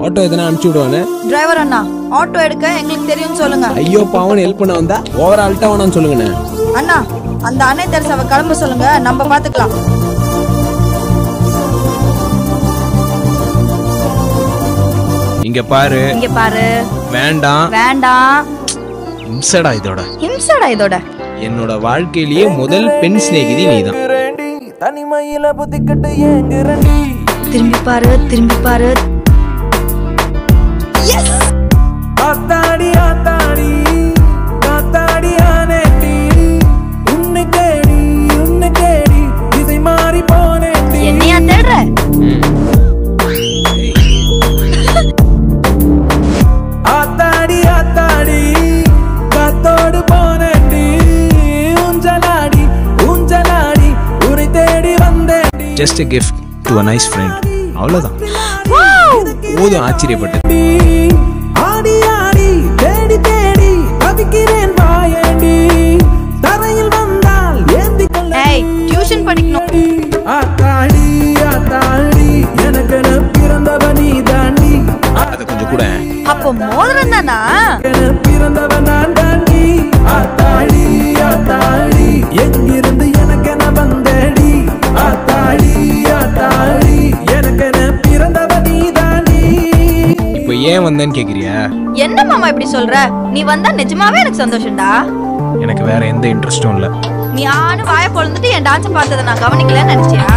auto எதனா அனுப்பிச்சு விடுவானே driver அண்ணா auto எடுக்க எங்களுக்கு தெரியும் சொல்லுங்க ஐயோ பாவன் ஹெல்ப் பண்ண வந்தா ஓவர் ஆல்ட்டா வேணாம்னு சொல்லுங்கண்ணே அண்ணா அந்த அன்னை தெரசாவை கிளம்ப சொல்லுங்க நம்ம பாத்துக்கலாம் இங்க பாரு இங்க பாரு வேண்டாம் வேண்டாம் இம்சடா இதோட ஹிம்சடா இதோட என்னோட வாழ்க்கையிலேயே முதல் பெண் சிநேகிதி நீதான் தனிமையில புத்திக்கிட்டு ஏங்குறண்டி திரும்பி பாரு திரும்பி பாரு ஆத்தாடி ஆத்தாடி காத்தாடி ஆனேண்டி உன்னை தேடி உன்னை தேடி இதை மாறி போனேண்டி என்னையா தேடுற ஆத்தாடி ஆத்தாடி காத்தோடு போனேண்டி ஊஞ்சலாடி ஊஞ்சலாடி உன்னை தேடி வந்தேண்டி just a gift to a nice friend அவ்வளவுதான் போதும் ஆச்சரியப்பட்டது ஆடி ஆடி தேடி தேடி தவிக்கிறேன் வாயேண்டி தரையில் வந்தால் ஏந்தி கொள்ள ஏய் டியூஷன் படிக்கணும் ஆத்தாடி ஆத்தாடி எனக்கு பிறந்தவ நீ தாண்டி அதை கொஞ்சம் கூட அப்போ மோதிரம் தானா பிறந்தவ நான் தாண்டி ஆத்தாடி ஆத்தாடி எங்கிருந்து எனக்கென வந்தடி ஆத்தாடி ஆத்தாடி எனக்கென பிறந்தவ நீ தாண்டி இப்போ ஏன் வந்தேன்னு கேக்குறியா என்ன மாமா இப்படி சொல்ற நீ வந்தா நிஜமாவே எனக்கு சந்தோஷம்டா எனக்கு வேற எந்த இன்ட்ரெஸ்டும் இல்லை நீ ஆணு வாய பொழுந்துட்டு என் டான்ஸ் பார்த்ததை நான் கவனிக்கலன்னு நினைச்சியா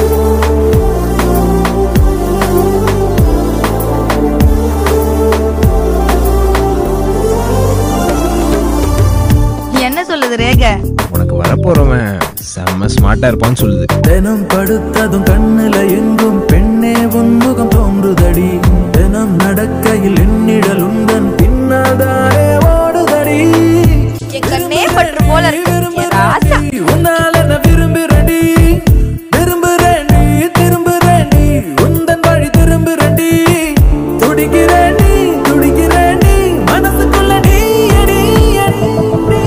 என்ன சொல்லுது ரேக உனக்கு வரப்போறவன் செம்ம ஸ்மார்ட்டா இருப்பான்னு சொல்லுது தினம் படுத்ததும் கண்ணுல எங்கும் பெண்ணே உன்முகம் தோன்றுதடி தினம் நடக்கையில் எண்ணிடல் உந்தன் பின்னால்தானே ஓடுதடி என் கண்ணே பற்று போல இருக்கு என் ராசா உன்னால் என்ன விரும்புறடி விரும்புறேன்டி திரும்புறேன்டி உந்தன் வழி திரும்புறேன்டி துடிக்கிறேன்டி துடிக்கிறேன்டி மனசுக்குள்ள நீ அடி அடி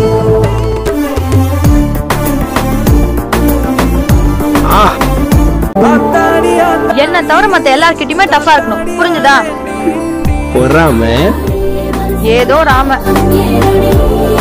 ஆத்தாடி ஆத்தாடி என்ன தவிர மத்த எல்லார்கிட்டயுமே டஃபா இருக்கணும் புரிஞ்சுதா பொறாம ஏதோ ராம